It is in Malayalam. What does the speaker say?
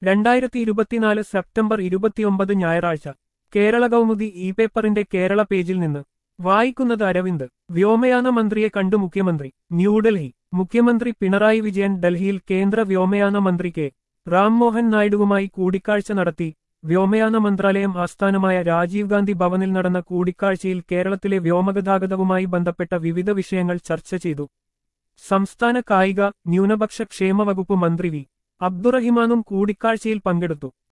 രണ്ടായിരത്തി ഇരുപത്തിനാല് സെപ്റ്റംബർ ഇരുപത്തിയൊമ്പത് ഞായറാഴ്ച കേരള കൗമുദി ഇ പേപ്പറിന്റെ കേരള പേജിൽ നിന്ന് വായിക്കുന്നത് അരവിന്ദ് വ്യോമയാന മന്ത്രിയെ കണ്ടു മുഖ്യമന്ത്രി ന്യൂഡൽഹി മുഖ്യമന്ത്രി പിണറായി വിജയൻ ഡൽഹിയിൽ കേന്ദ്ര വ്യോമയാന മന്ത്രി കെ റാംമോഹൻ നായിഡുവുമായി കൂടിക്കാഴ്ച നടത്തി വ്യോമയാന മന്ത്രാലയം ആസ്ഥാനമായ രാജീവ് ഗാന്ധി ഭവനിൽ നടന്ന കൂടിക്കാഴ്ചയിൽ കേരളത്തിലെ വ്യോമഗതാഗതവുമായി ബന്ധപ്പെട്ട വിവിധ വിഷയങ്ങൾ ചർച്ച ചെയ്തു സംസ്ഥാന കായിക ന്യൂനപക്ഷ ക്ഷേമ വകുപ്പ് മന്ത്രി വി അബ്ദുറഹിമാനും കൂടിക്കാഴ്ചയിൽ പങ്കെടുത്തു